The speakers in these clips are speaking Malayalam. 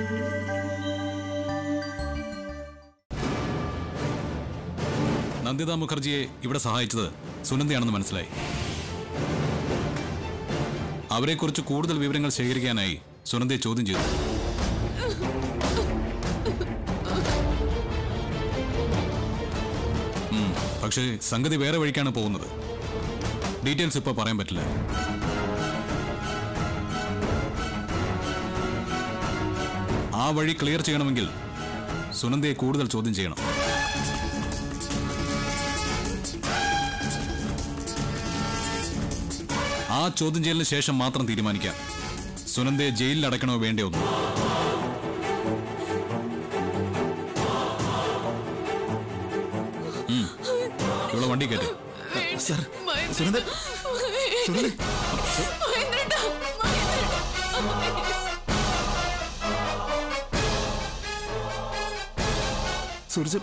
നന്ദിത മുഖർജിയെ ഇവിടെ സഹായിച്ചത് സുനന്ദയാണെന്ന് മനസ്സിലായി അവരെക്കുറിച്ച് കൂടുതൽ വിവരങ്ങൾ ശേഖരിക്കാനായി സുനന്ദയെ ചോദ്യം ചെയ്തു ഉം, പക്ഷേ സംഗതി വേറെ വഴിക്കാണ് പോകുന്നത് ഡീറ്റെയിൽസ് ഇപ്പോൾ പറയാൻ പറ്റില്ല ആ വഴി ക്ലിയർ ചെയ്യണമെങ്കിൽ സുനന്ദയെ കൂടുതൽ ചോദ്യം ചെയ്യണം ആ ചോദ്യം ചെയ്യലിന് ശേഷം മാത്രം തീരുമാനിക്കാം സുനന്ദയെ ജയിലിൽ അടയ്ക്കണോ വേണ്ടയോ എന്ന് ഉം. ഇവളെ വണ്ടി കയറ്റി സർ സുനന്ദ സുനന്ദ സൂരജ്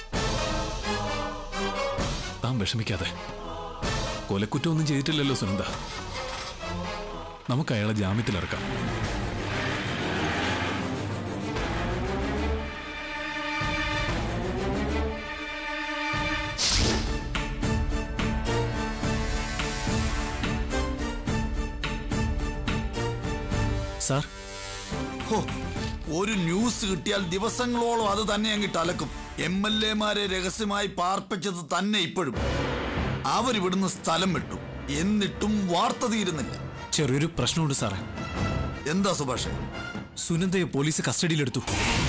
താൻ വിഷമിക്കാതെ കൊലക്കുറ്റമൊന്നും ചെയ്തിട്ടില്ലല്ലോ സുനന്ദ നമുക്ക് അയാളെ ജാമ്യത്തിലിറക്കാം സാർ ഹോ, ഒരു ന്യൂസ് കിട്ടിയാൽ ദിവസങ്ങളോളം അത് തന്നെ അങ്ങിട്ട് അലക്കും എം എൽ എമാരെ രഹസ്യമായി പാർപ്പിച്ചത് തന്നെ ഇപ്പോഴും അവരിവിടുന്ന് സ്ഥലം വിട്ടു എന്നിട്ടും വാർത്ത തീരുന്നില്ല ചെറിയൊരു പ്രശ്നമുണ്ട് സാറേ എന്താ സുഭാഷേ സുനന്ദയെ പോലീസ് കസ്റ്റഡിയിലെടുത്തു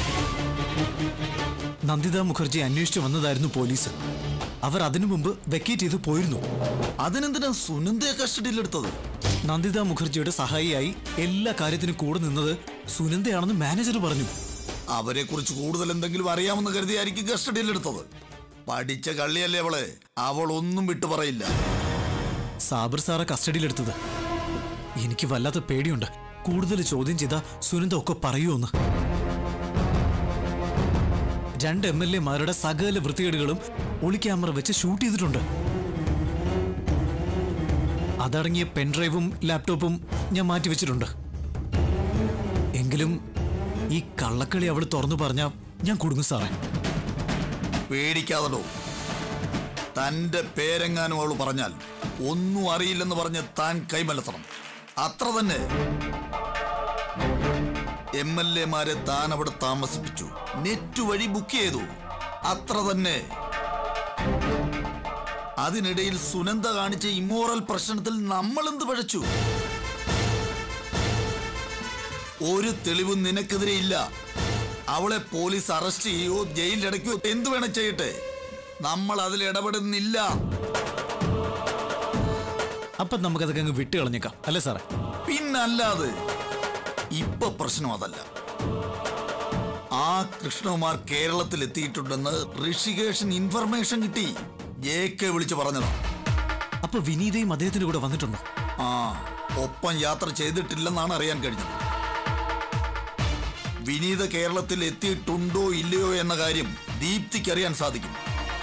നന്ദിത മുഖർജി അന്വേഷിച്ചു വന്നതായിരുന്നു പോലീസ് അവർ അതിനു മുമ്പ് വെക്കേറ്റ് ചെയ്ത് പോയിരുന്നു അതിനെന്തിനാ സുനന്ദയെ കസ്റ്റഡിയിലെടുത്തത് നന്ദിത മുഖർജിയുടെ സഹായിയായി എല്ലാ കാര്യത്തിനും കൂടെ നിന്നത് സുനന്ദയാണെന്ന് മാനേജർ പറഞ്ഞു അവരെ കുറിച്ച് കൂടുതൽ എന്തെങ്കിലും അറിയാമെന്ന് കരുതിയായിരിക്കും കസ്റ്റഡിയിലെടുത്തത് പഠിച്ച കള്ളിയല്ലേ അവളെ അവൾ ഒന്നും വിട്ടു പറയില്ല സാബർ സാറെ കസ്റ്റഡിയിലെടുത്തത് എനിക്ക് വല്ലാത്ത പേടിയുണ്ട് കൂടുതൽ ചോദ്യം ചെയ്ത സുനന്ദ ഒക്കെ പറയുമെന്ന് രണ്ട് എം എൽ എമാരുടെ സകല വൃത്തികേടുകളും ഒളി ക്യാമറ വെച്ച് ഷൂട്ട് ചെയ്തിട്ടുണ്ട് അതടങ്ങിയ പെൻഡ്രൈവും ലാപ്ടോപ്പും ഞാൻ മാറ്റിവെച്ചിട്ടുണ്ട് എങ്കിലും ഈ കള്ളക്കളി അവൾ തുറന്നു പറഞ്ഞാ ഞാൻ കുടുങ്ങും സാറേ പേടിക്കാതടോ തന്റെ പേരെങ്ങാനും അവൾ പറഞ്ഞാൽ ഒന്നും അറിയില്ലെന്ന് പറഞ്ഞ് താൻ കൈമലത്തണം അത്ര തന്നെ എം എൽ എമാരെ താൻ അവിടെ താമസിപ്പിച്ചു നെറ്റ് വഴി ബുക്ക് ചെയ്തു അത്ര തന്നെ അതിനിടയിൽ സുനന്ദ കാണിച്ച ഇമ്മോറൽ പ്രശ്നത്തിൽ നമ്മൾ എന്ത് പഴച്ചു ഒരു തെളിവും നിനക്കെതിരെ ഇല്ല അവളെ പോലീസ് അറസ്റ്റ് ചെയ്യോ ജയിലിലടയ്ക്കോ എന്തു വേണം ചെയ്യട്ടെ നമ്മൾ അതിൽ ഇടപെടുന്നില്ല അപ്പൊ നമുക്കതൊക്കെ അങ്ങ് വിട്ട് കളഞ്ഞേക്കാം അല്ലേ സാറേ പിന്നല്ലാതെ ഇപ്പൊ പ്രശ്നം അതല്ല ആ കൃഷ്ണകുമാർ കേരളത്തിൽ എത്തിയിട്ടുണ്ടെന്ന് ഋഷികേഷൻ ഇൻഫർമേഷൻ കിട്ടി ജെ കെ വിളിച്ചു പറഞ്ഞതാ അപ്പൊ വിനീതയും അദ്ദേഹത്തിന്റെ കൂടെ വന്നിട്ടുണ്ടോ ആ ഒപ്പം യാത്ര ചെയ്തിട്ടില്ലെന്നാണ് അറിയാൻ കഴിഞ്ഞത് വിനീത കേരളത്തിൽ എത്തിയിട്ടുണ്ടോ ഇല്ലയോ എന്ന കാര്യം ദീപ്തിക്ക് അറിയാൻ സാധിക്കും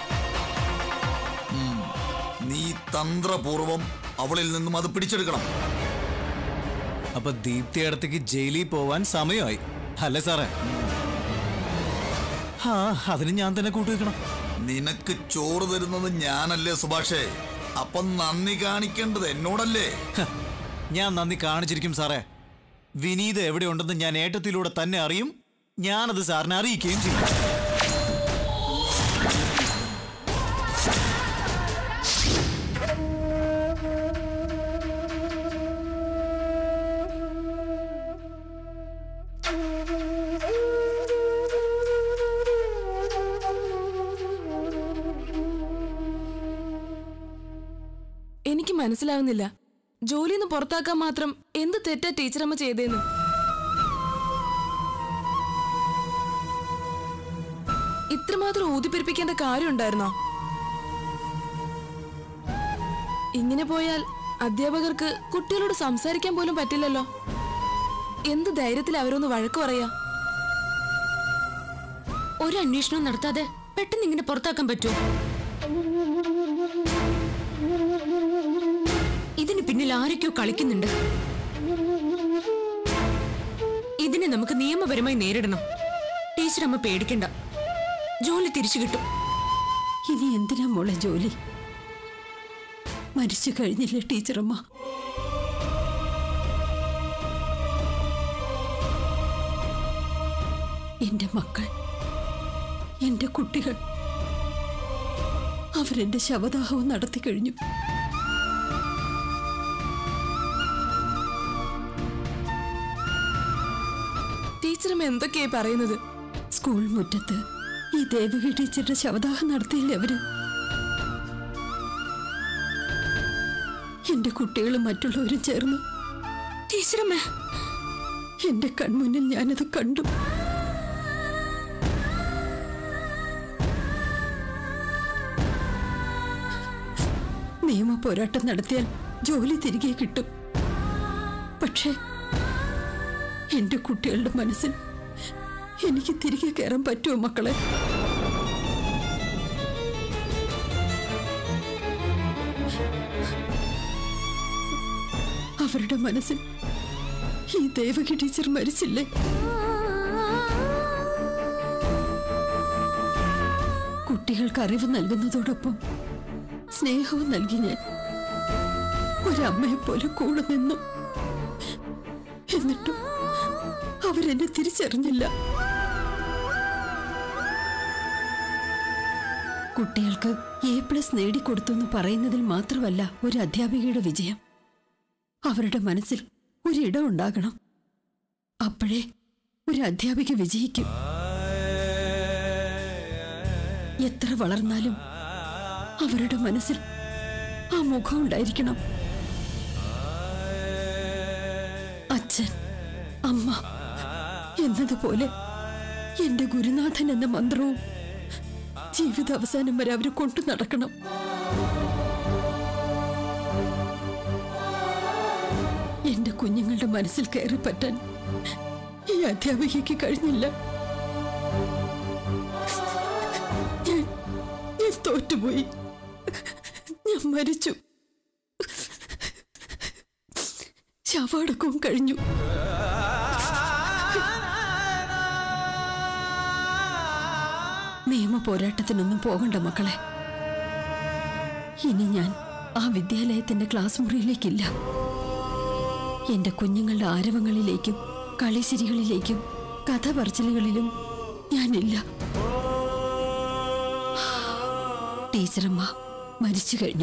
ഉം, നീ തന്ത്രപൂർവം അവളിൽ നിന്നും അത് പിടിച്ചെടുക്കണം അപ്പൊ ദീപ്തി അടുത്തേക്ക് ജയിലിൽ പോവാൻ സമയമായി അല്ലേ സാറേ ആ അതിന് ഞാൻ തന്നെ കൂട്ടുവെക്കണം നിനക്ക് ചോറ് തരുന്നത് ഞാനല്ലേ സുഭാഷേ അപ്പം നന്ദി കാണിക്കേണ്ടത് എന്നോടല്ലേ ഹ, ഞാൻ നന്ദി കാണിച്ചിരിക്കും സാറേ വിനീത് എവിടെയുണ്ടെന്ന് ഞാൻ ഏട്ടത്തിലൂടെ തന്നെ അറിയും ഞാനത് സാറിനെ അറിയിക്കുകയും ചെയ്യും എനിക്ക് മനസ്സിലാവുന്നില്ല ജോലിന്ന് പുറത്താക്കാൻ മാത്രം എന്ത് തെറ്റാ ടീച്ചറമ്മ ചെയ്തേന്ന് ഇത്രമാത്രം ഊതിപ്പെരിപ്പിക്കേണ്ട കാര്യമുണ്ടായിരുന്നോ ഇങ്ങനെ പോയാൽ അധ്യാപകർക്ക് കുട്ടികളോട് സംസാരിക്കാൻ പോലും പറ്റില്ലല്ലോ എന്ത് ധൈര്യത്തിൽ അവരൊന്ന് വഴക്ക് പറയാ ഒരു അന്വേഷണവും നടത്താതെ പെട്ടെന്ന് ഇങ്ങനെ പുറത്താക്കാൻ പറ്റുമോ ഇതിന് പിന്നിൽ ആരൊക്കെയോ കളിക്കുന്നുണ്ട് ഇതിന് നമുക്ക് നിയമപരമായി നേരിടണം ടീച്ചർ അമ്മ പേടിക്കണ്ട ജോലി തിരിച്ചു കിട്ടും ഇനി എന്തിനാ മോളെ ജോലി മരിച്ചു കഴിഞ്ഞില്ലേ ടീച്ചറമ്മ എന്റെ മക്കൾ എന്റെ കുട്ടികൾ അവരെന്റെ ശവദാഹവും നടത്തി കഴിഞ്ഞു ടീച്ചറമ്മ എന്തൊക്കെയായി പറയുന്നത് സ്കൂൾ മുറ്റത്ത് ഈ ദേവകി ടീച്ചറുടെ ശവദാഹം നടത്തിയില്ലേ അവര് എന്റെ കുട്ടികളും മറ്റുള്ളവരും ചേർന്ന് ടീച്ചറമ്മ എന്റെ കൺമുന്നിൽ ഞാനത് കണ്ടു നിയമ പോരാട്ടം നടത്തിയാൽ ജോലി തിരികെ കിട്ടും പക്ഷേ എന്റെ കുട്ടികളുടെ മനസ്സിൽ എനിക്ക് തിരികെ കയറാൻ പറ്റുമോ മക്കളെ അവരുടെ മനസ്സിൽ ഈ ദേവകി ടീച്ചർ മരിച്ചില്ലേ കുട്ടികൾക്ക് അറിവ് നൽകുന്നതോടൊപ്പം സ്നേഹവും നൽകി ഞാൻ ഒരമ്മയെ പോലെ കൂടെ നിന്നു എന്നിട്ടും അവരെന്നെ തിരിച്ചറിഞ്ഞില്ല കുട്ടികൾക്ക് എ പ്ലസ് നേടിക്കൊടുത്തു എന്ന് പറയുന്നതിൽ മാത്രമല്ല ഒരു അധ്യാപികയുടെ വിജയം അവരുടെ മനസ്സിൽ ഒരിടം ഉണ്ടാകണം അപ്പോഴേ ഒരു അധ്യാപിക വിജയിക്കും എത്ര വളർന്നാലും അവരുടെ മനസ്സിൽ ആ മുഖം ഉണ്ടായിരിക്കണം അച്ഛൻ അമ്മ എന്നതുപോലെ എന്റെ ഗുരുനാഥൻ എന്ന മന്ത്രവും ജീവിത അവസാനം വരെ അവര് കൊണ്ടു നടക്കണം എന്റെ കുഞ്ഞുങ്ങളുടെ മനസ്സിൽ കയറി പറ്റാൻ ഈ അധ്യാപികയ്ക്ക് കഴിഞ്ഞില്ല ഞാൻ ഞാൻ തോറ്റുപോയി ഞാൻ മരിച്ചു ശവടക്കവും കഴിഞ്ഞു നിയമ പോരാട്ടത്തിനൊന്നും പോകണ്ട മക്കളെ ഇനി ഞാൻ ആ വിദ്യാലയത്തിന്റെ ക്ലാസ് മുറിയിലേക്കില്ല എന്റെ കുഞ്ഞുങ്ങളുടെ ആരവങ്ങളിലേക്കും കളിശിരികളിലേക്കും കഥ പറച്ചിലുകളിലും ഞാനില്ല ടീച്ചറമ്മ മരിച്ചു കഴിഞ്ഞു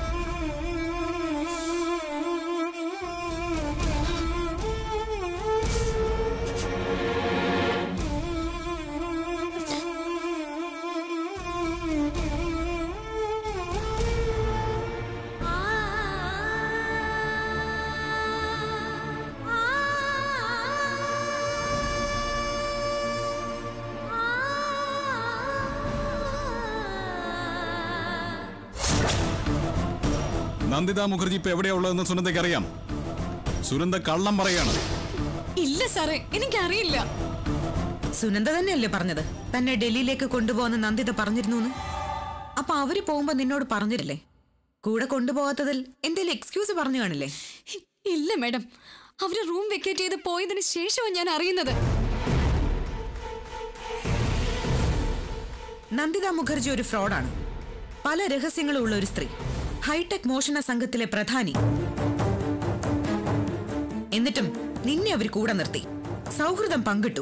നന്ദിത മുഖർജി ഇപ്പൊ എവിടെയാ ഉള്ളതെന്ന് സുനന്ദയ്ക്ക് അറിയാം സുനന്ദ കള്ളം പറയാണ് ഇല്ല സാറേ എനിക്കറിയില്ല സുനന്ദ തന്നെയല്ലേ പറഞ്ഞത് തന്നെ ഡൽഹിയിലേക്ക് കൊണ്ടുപോകുന്ന നന്ദിത പറഞ്ഞിരുന്നു അപ്പൊ അവര് പോകുമ്പോ നിന്നോട് പറഞ്ഞിട്ടില്ലേ കൂടെ കൊണ്ടുപോകാത്തതിൽ എന്തേലും എക്സ്ക്യൂസ് പറഞ്ഞു കാണില്ലേ ഇല്ല മാഡം അവര് റൂം വെക്കേറ്റ് ചെയ്ത് പോയതിന് ശേഷമാണ് ഞാൻ അറിയുന്നത് നന്ദിത മുഖർജി ഒരു ഫ്രോഡാണ് പല രഹസ്യങ്ങളും ഉള്ള ഒരു സ്ത്രീ ഹൈടെക് മോഷണ സംഘത്തിലെ പ്രധാനി എന്നിട്ടും നിന്നെ അവർ കൂടെ നിർത്തി സൗഹൃദം പങ്കിട്ടു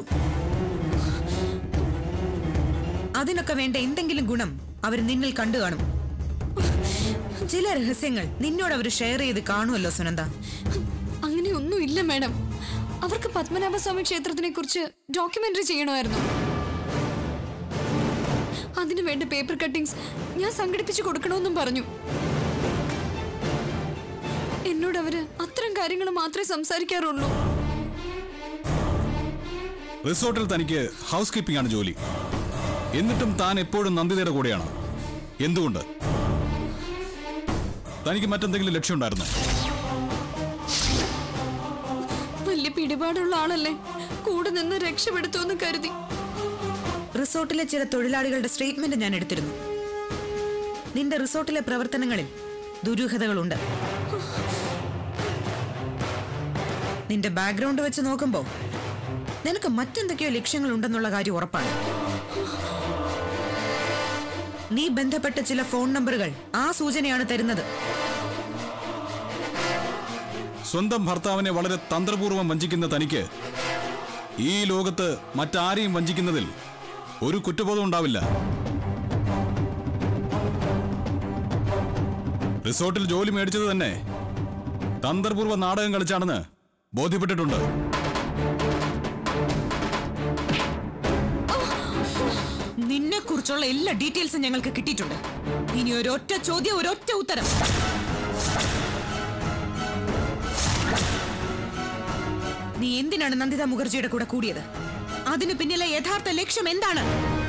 അതിനൊക്കെ വേണ്ട എന്തെങ്കിലും ഗുണം അവർ നിന്നിൽ കണ്ടു കാണും ചില രഹസ്യങ്ങൾ നിന്നോട് അവർ ഷെയർ ചെയ്ത് കാണുമല്ലോ സുനന്ദ അങ്ങനെയൊന്നും ഇല്ല മാഡം അവർക്ക് പത്മനാഭസ്വാമി ക്ഷേത്രത്തിനെ കുറിച്ച് ഡോക്യുമെന്ററി ചെയ്യണമായിരുന്നു അതിനു വേണ്ട പേപ്പർ കട്ടിങ്സ് ഞാൻ സംഘടിപ്പിച്ചു കൊടുക്കണമെന്നും പറഞ്ഞു എന്നോട് അവര് അത്തരം കാര്യങ്ങൾ മാത്രമേ സംസാരിക്കാറുള്ളൂ റിസോർട്ടിൽ തനിക്ക് ഹൗസ് കീപ്പിംഗ് ആണ് ജോലി എന്നിട്ടും താൻ എപ്പോഴും നന്ദിതയുടെ കൂടെയാണ് എന്തുകൊണ്ട് തനിക്ക് മറ്റെന്തെങ്കിലും ലക്ഷ്യമുണ്ടായിരുന്നോ വലിയ പിടിപാടുള്ള ആളല്ലേ കൂടെ നിന്ന് രക്ഷപ്പെടുത്തുമെന്ന് കരുതി റിസോർട്ടിലെ ചില തൊഴിലാളികളുടെ സ്റ്റേറ്റ്മെന്റ് ഞാൻ എടുത്തിരുന്നു നിന്റെ റിസോർട്ടിലെ പ്രവർത്തനങ്ങളിൽ ദുരൂഹതകളുണ്ട് നിന്റെ ബാക്ക്ഗ്രൗണ്ട് വെച്ച് നോക്കുമ്പോ നിനക്ക് മറ്റെന്തൊക്കെയോ ലക്ഷ്യങ്ങൾ ഉണ്ടെന്നുള്ള കാര്യം ഉറപ്പാണ് നീ ബന്ധപ്പെട്ട ചില ഫോൺ നമ്പറുകൾ ആ സൂചനയാണ് തരുന്നത് സ്വന്തം ഭർത്താവിനെ വളരെ തന്ത്രപൂർവ്വം വഞ്ചിക്കുന്ന തനിക്ക് ഈ ലോകത്ത് മറ്റാരെയും വഞ്ചിക്കുന്നതിൽ ഒരു കുറ്റബോധം ഉണ്ടാവില്ല റിസോർട്ടിൽ ജോലി മേടിച്ചത് തന്നെ തന്ത്രപൂർവ്വ നാടകം കളിച്ചാണെന്ന് ബോധ്യപ്പെട്ടിട്ടുണ്ട് നിന്നെ കുറിച്ചുള്ള എല്ലാ ഡീറ്റെയിൽസും ഞങ്ങൾക്ക് കിട്ടിയിട്ടുണ്ട് ഇനി ഒരൊറ്റ ചോദ്യം ഒരൊറ്റ ഉത്തരം നീ എന്തിനാണ് നന്ദിത മുഖർജിയുടെ കൂടെ കൂടിയത് അതിനു പിന്നിലെ യഥാർത്ഥ ലക്ഷ്യം എന്താണ്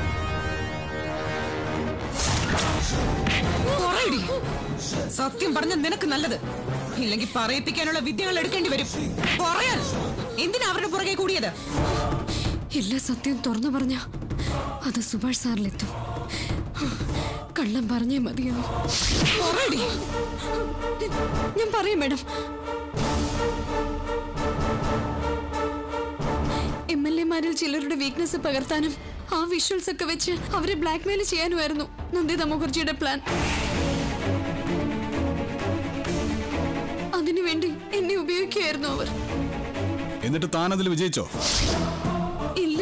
പറയടി. സത്യം പറഞ്ഞ നിനക്ക് നല്ലത് ഇല്ലെങ്കിൽ പറയിപ്പിക്കാനുള്ള വിദ്യകൾ എടുക്കേണ്ടി വരും പറയാൻ എന്തിനാ അവരുടെ പുറകെ കൂടിയത് എല്ലാ സത്യവും തുറന്നു പറഞ്ഞ അത് സുഭാഷ് സാറിലെത്തും കള്ളം പറഞ്ഞേ മതിയാവും പറയടി. ഞാൻ പറയാം മാഡം എം എൽ എമാരിൽ ചിലരുടെ വീക്ക്നെസ് പകർത്താനും ആ വിഷ്വൽസ് ഒക്കെ വെച്ച് അവരെ ബ്ലാക്ക്മെയിൽ ചെയ്യാനുമായിരുന്നു നന്ദിത മുഖർജിയുടെ പ്ലാൻ അതിനുവേണ്ടി എന്നെ ഉപയോഗിക്കുകയായിരുന്നു അവർ എന്നിട്ട് താൻ അതിൽ വിജയിച്ചോ ഇല്ല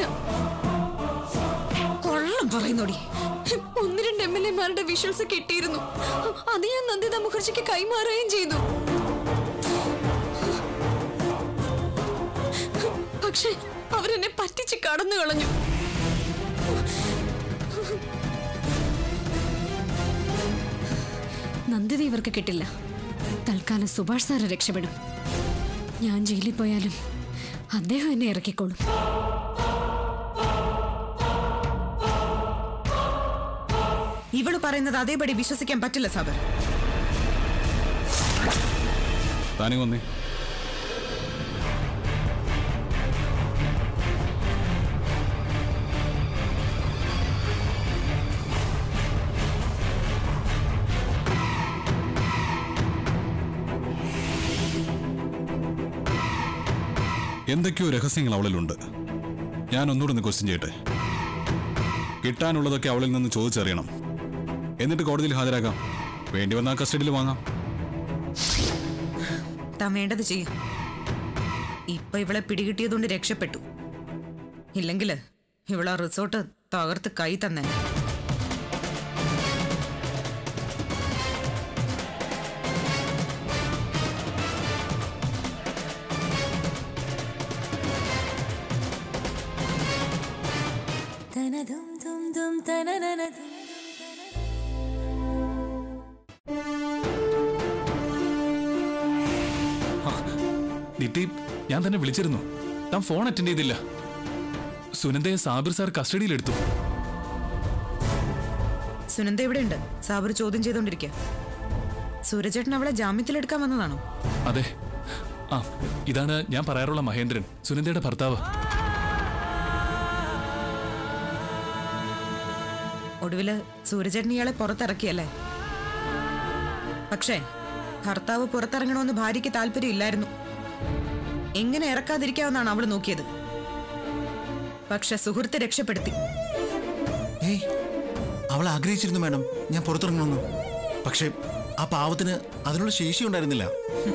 കൊള്ളം പറയുന്നോടി ഒന്ന് രണ്ട് എം എൽ എമാരുടെ വിഷ്വൽസ് കിട്ടിയിരുന്നു അത് ഞാൻ നന്ദിത മുഖർജിക്ക് കൈമാറുകയും ചെയ്തു പക്ഷെ അവരെന്നെ പറ്റിച്ച് കടന്നു കളഞ്ഞു നന്ദിത ഇവർക്ക് കിട്ടില്ല തൽക്കാലം സുഭാഷ് സാറ് രക്ഷപ്പെടും ഞാൻ ജയിലിൽ പോയാലും അദ്ദേഹം എന്നെ ഇറക്കിക്കോളും ഇവള് പറയുന്നത് അതേപടി വിശ്വസിക്കാൻ പറ്റില്ല സാബർ താനും വന്നേ എന്തൊക്കെയോ രഹസ്യങ്ങൾ അവളിലുണ്ട് ഞാൻ ഒന്നുകൂടെ ഒന്ന് ക്വസ്റ്റ്യൻ ചെയ്യട്ടെ കിട്ടാനുള്ളതൊക്കെ അവളിൽ നിന്ന് ചോദിച്ചറിയണം എന്നിട്ട് കോടതിയിൽ ഹാജരാക്കാം വേണ്ടി വന്നാൽ കസ്റ്റഡിയിൽ വാങ്ങാം താൻ വേണ്ടത് ചെയ്യും ഇപ്പൊ ഇവളെ പിടികിട്ടിയതുകൊണ്ട് രക്ഷപ്പെട്ടു ഇല്ലെങ്കില് ഇവളാ റിസോർട്ട് തകർത്ത് കൈ തന്നെ നിറ്റി ഞാൻ തന്നെ വിളിച്ചിരുന്നു താൻ ഫോൺ അറ്റൻഡ് ചെയ്തില്ല സുനന്ദയെ സാബിർ സാർ കസ്റ്റഡിയിലെടുത്തു സുനന്ദ എവിടെയുണ്ട് സാബർ ചോദ്യം ചെയ്തോണ്ടിരിക്കുക സൂരജേട്ടൻ അവളെ ജാമ്യത്തിലെടുക്കാൻ വന്നതാണോ അതെ ആ ഇതാണ് ഞാൻ പറയാറുള്ള മഹേന്ദ്രൻ സുനന്ദയുടെ ഭർത്താവ് ഒടുവില് സൂരജേട്ടൻ ഇയാളെ പുറത്തിറക്കിയല്ലേ പക്ഷേ ഭർത്താവ് പുറത്തിറങ്ങണമെന്ന് ഭാര്യയ്ക്ക് താല്പര്യമില്ലായിരുന്നു എങ്ങനെ ഇറക്കാതിരിക്കാമെന്നാണ് അവൾ നോക്കിയത് പക്ഷെ സുഹൃത്ത് രക്ഷപ്പെടുത്തി ഏയ് അവൾ ആഗ്രഹിച്ചിരുന്നു മാഡം ഞാൻ പുറത്തിറങ്ങണമെന്ന് പക്ഷേ ആ പാവത്തിന് അതിനുള്ള ശേഷി ഉണ്ടായിരുന്നില്ല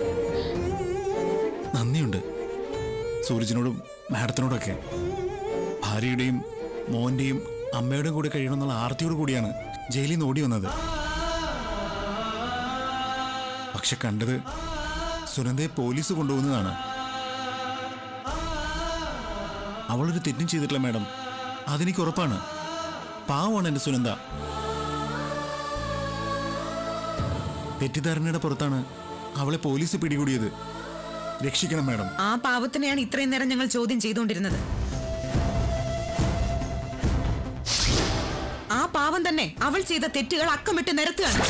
നന്ദിയുണ്ട് സൂരജിനോടും മാഡത്തിനോടൊക്കെ ഭാര്യയുടെയും മോന്റെയും അമ്മയുടെയും കൂടെ കഴിയണമെന്നുള്ള ആർത്തിയോട് കൂടിയാണ് ജയിലിൽ നിന്ന് ഓടി വന്നത് പക്ഷെ കണ്ടത് സുനന്ദയെ പോലീസ് കൊണ്ടുപോകുന്നതാണ് അവളൊരു തെറ്റും ചെയ്തിട്ടില്ല മാഡം അതെനിക്ക് ഉറപ്പാണ് പാവമാണ് എന്റെ സുനന്ദ തെറ്റിദ്ധാരണയുടെ പുറത്താണ് അവളെ പോലീസ് പിടികൂടിയത് രക്ഷിക്കണം മാഡം ആ പാവത്തിനെയാണ് ഇത്രയും നേരം ഞങ്ങൾ ചോദ്യം ചെയ്തുകൊണ്ടിരുന്നത് ആ പാവം തന്നെ അവൾ ചെയ്ത തെറ്റുകൾ അക്കമിട്ട് നിരത്തുകയാണ്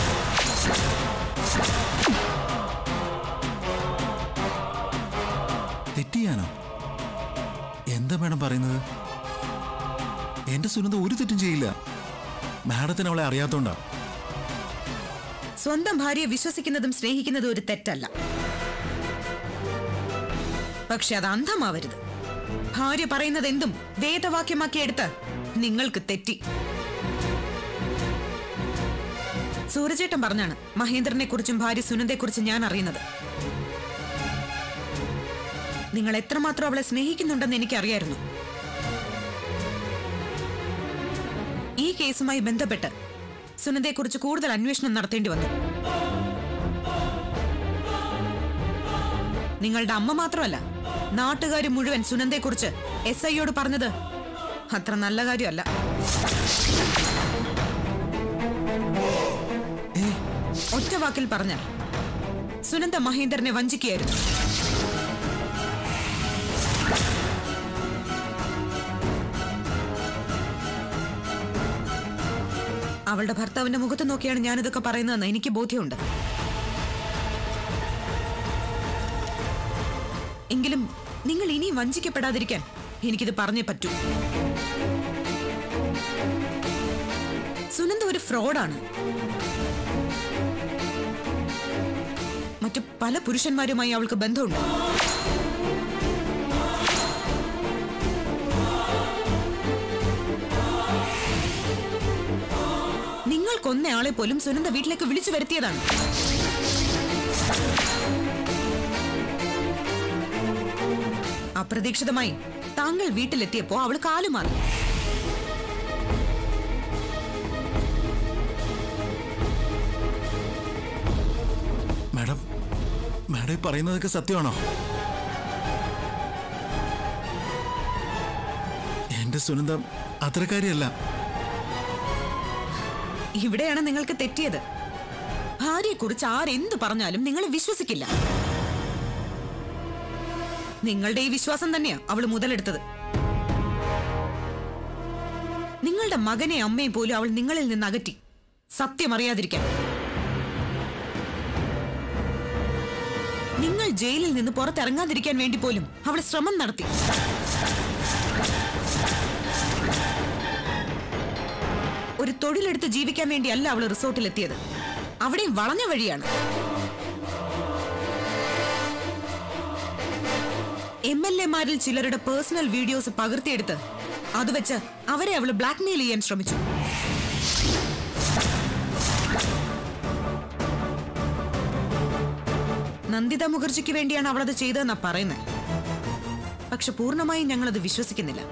തെറ്റിയാനോ എന്താ മാഡം പറയുന്നത് എന്റെ സുനന്ദ ഒരു തെറ്റും ചെയ്യില്ല മാഡത്തിന് അവളെ അറിയാത്തോണ്ടാ സ്വന്തം ഭാര്യയെ വിശ്വസിക്കുന്നതും സ്നേഹിക്കുന്നതും ഒരു തെറ്റല്ല പക്ഷെ അത് അന്ധമാവരുത് ഭാര്യ പറയുന്നത് എന്തും വേദവാക്യമാക്കി എടുത്ത് നിങ്ങൾക്ക് തെറ്റി സൂരജേട്ടൻ പറഞ്ഞാണ് മഹേന്ദ്രനെ കുറിച്ചും ഭാര്യ സുനന്ദയെ കുറിച്ചും ഞാൻ അറിയുന്നത് നിങ്ങൾ എത്രമാത്രം അവളെ സ്നേഹിക്കുന്നുണ്ടെന്ന് എനിക്കറിയായിരുന്നു ഈ കേസുമായി ബന്ധപ്പെട്ട് സുനന്ദയെക്കുറിച്ച് കൂടുതൽ അന്വേഷണം നടത്തേണ്ടി വന്നു നിങ്ങളുടെ അമ്മ മാത്രമല്ല നാട്ടുകാർ മുഴുവൻ സുനന്ദയെക്കുറിച്ച് എസ് ഐയോട് പറഞ്ഞത് അത്ര നല്ല കാര്യമല്ല ഒറ്റ വാക്കിൽ പറഞ്ഞാൽ സുനന്ദ മഹേന്ദ്രനെ വഞ്ചിക്കുകയായിരുന്നു അവളുടെ ഭർത്താവിന്റെ മുഖത്ത് നോക്കിയാണ് ഞാനിതൊക്കെ പറയുന്നതെന്ന് എനിക്ക് ബോധ്യമുണ്ട് എങ്കിലും നിങ്ങൾ ഇനി വഞ്ചിക്കപ്പെടാതിരിക്കാൻ എനിക്കിത് പറഞ്ഞേ പറ്റൂ സുനന്ദ ഒരു ഫ്രോഡാണ് മറ്റു പല പുരുഷന്മാരുമായി അവൾക്ക് ബന്ധമുണ്ട് നിങ്ങൾ കൊന്നയാളെ പോലും സുനന്ദ വീട്ടിലേക്ക് വിളിച്ചു വരുത്തിയതാണ് അപ്രതീക്ഷിതമായി താങ്കൾ വീട്ടിലെത്തിയപ്പോ അവൾ കാലുമാറി മാഡം മാഡം ഈ പറയുന്നതൊക്കെ സത്യമാണോ എന്റെ സുനന്ദ അത്രക്കാരിയല്ല ഇവിടെയാണ് നിങ്ങൾക്ക് തെറ്റിയത് ഭാര്യയെക്കുറിച്ച് ആരെന്തു പറഞ്ഞാലും നിങ്ങൾ വിശ്വസിക്കില്ല നിങ്ങളുടെ ഈ വിശ്വാസം തന്നെയാ അവൾ മുതലെടുത്തത് നിങ്ങളുടെ മകനെ അമ്മയെ പോലും അവൾ നിങ്ങളിൽ നിന്ന് അകറ്റി സത്യം അറിയാതിരിക്കാൻ നിങ്ങൾ ജയിലിൽ നിന്ന് പുറത്തിറങ്ങാതിരിക്കാൻ വേണ്ടി പോലും അവൾ ശ്രമം നടത്തി ഒരു തൊഴിലെടുത്ത് ജീവിക്കാൻ വേണ്ടിയല്ല അവൾ റിസോർട്ടിലെത്തിയത് അവിടെയും വളഞ്ഞ വഴിയാണ് എം എൽ എമാരിൽ ചിലരുടെ പേഴ്സണൽ വീഡിയോസ് പകർത്തിയെടുത്ത് അത് വെച്ച് അവരെ അവൾ ബ്ലാക്ക്മെയിൽ ചെയ്യാൻ ശ്രമിച്ചു നന്ദിത മുഖർജിക്ക് വേണ്ടിയാണ് അവളത് ചെയ്തതെന്നാ പറയുന്നത് പക്ഷെ പൂർണ്ണമായും ഞങ്ങളത് വിശ്വസിക്കുന്നില്ല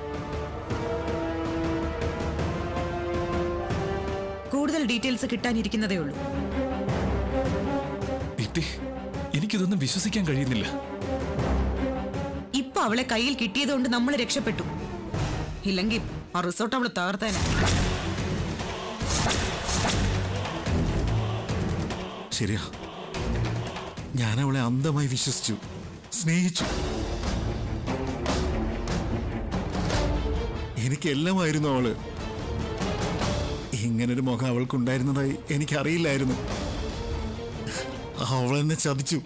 കൂടുതൽ ഡീറ്റെയിൽസ് കിട്ടാനിരിക്കുന്നതേ ഉള്ളൂ ദീപ്തി എനിക്കിതൊന്നും വിശ്വസിക്കാൻ കഴിയുന്നില്ല ഇപ്പൊ അവളെ കയ്യിൽ കിട്ടിയതുകൊണ്ട് നമ്മൾ രക്ഷപ്പെട്ടു ഇല്ലെങ്കിൽ ആ റിസോർട്ട് അവള് തകർത്തേനെ ശരിയാ ഞാൻ അവളെ അന്ധമായി വിശ്വസിച്ചു സ്നേഹിച്ചു എനിക്കെല്ലാമായിരുന്നു അവള് ഇങ്ങനൊരു മുഖം അവൾക്കുണ്ടായിരുന്നതായി എനിക്കറിയില്ലായിരുന്നു അവൾ എന്നെ ചതിച്ചു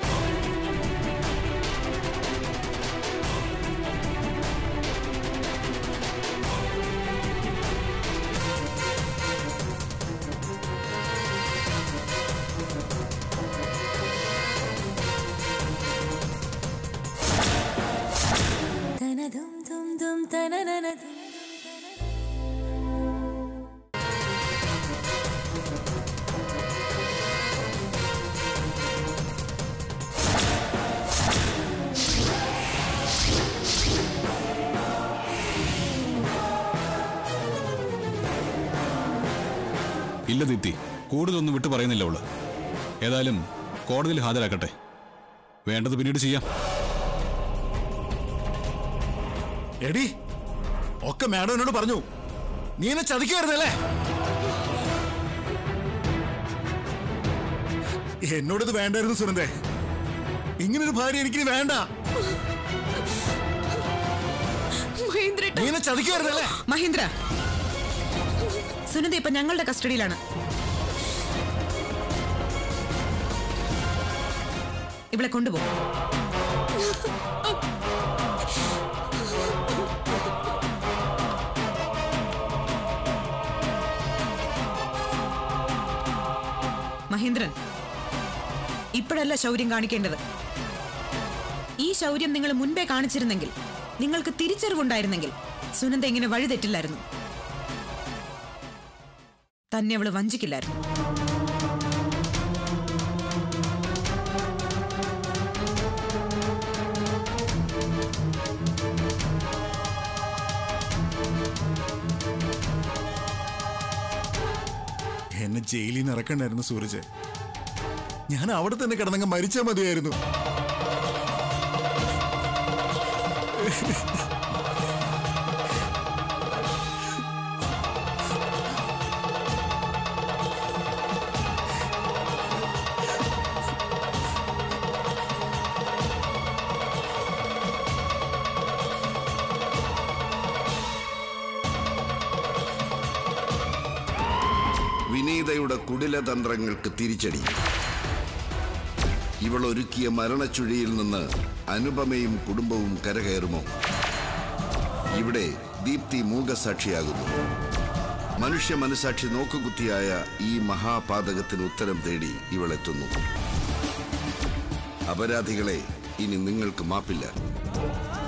ഇല്ല ദീപ്തി കൂടുതലൊന്നും വിട്ടു പറയുന്നില്ല അവള് ഏതായാലും കോടതിയിൽ ഹാജരാക്കട്ടെ വേണ്ടത് പിന്നീട് ചെയ്യാം എടി ഒക്കെ മാഡം എന്നോട് പറഞ്ഞു നീ എന്നെ ചതിക്കുമായിരുന്നല്ലേ എന്നോടിത് വേണ്ടായിരുന്നു സുനന്ദേ ഇങ്ങനൊരു ഭാര്യ എനിക്കിനി വേണ്ട മഹേന്ദ്രേട്ട നീ എന്നെ ചതിക്കുമായിരുന്നല്ലേ മഹേന്ദ്ര സുനന്ദ ഇപ്പൊ ഞങ്ങളുടെ കസ്റ്റഡിയിലാണ് ഇവളെ കൊണ്ടുപോകും മഹേന്ദ്രൻ ഇപ്പോഴല്ല ശൗര്യം കാണിക്കേണ്ടത് ഈ ശൗര്യം നിങ്ങൾ മുൻപേ കാണിച്ചിരുന്നെങ്കിൽ നിങ്ങൾക്ക് തിരിച്ചറിവുണ്ടായിരുന്നെങ്കിൽ സുനന്ദ ഇങ്ങനെ വഴിതെറ്റില്ലായിരുന്നു തന്നെ അവള് വഞ്ചിക്കില്ലായിരുന്നു എന്നെ ജയിലിൽ നിന്ന് ഇറക്കണ്ടായിരുന്നു സൂരജ് ഞാൻ അവിടെ തന്നെ കിടന്നങ്ങ് മരിച്ചാൽ മതിയായിരുന്നു വിനീതയുടെ കുടിലതന്ത്രങ്ങൾക്ക് തിരിച്ചടി ഇവൾ ഒരുക്കിയ മരണച്ചുഴിയിൽ നിന്ന് അനുപമയും കുടുംബവും കരകയറുമോ ഇവിടെ ദീപ്തി മൂകസാക്ഷിയാകുന്നു മനുഷ്യ മനസാക്ഷി നോക്കുകുത്തിയായ ഈ മഹാപാതകത്തിന് ഉത്തരം തേടി ഇവളെത്തുന്നു അപരാധികളെ ഇനി നിങ്ങൾക്ക് മാപ്പില്ല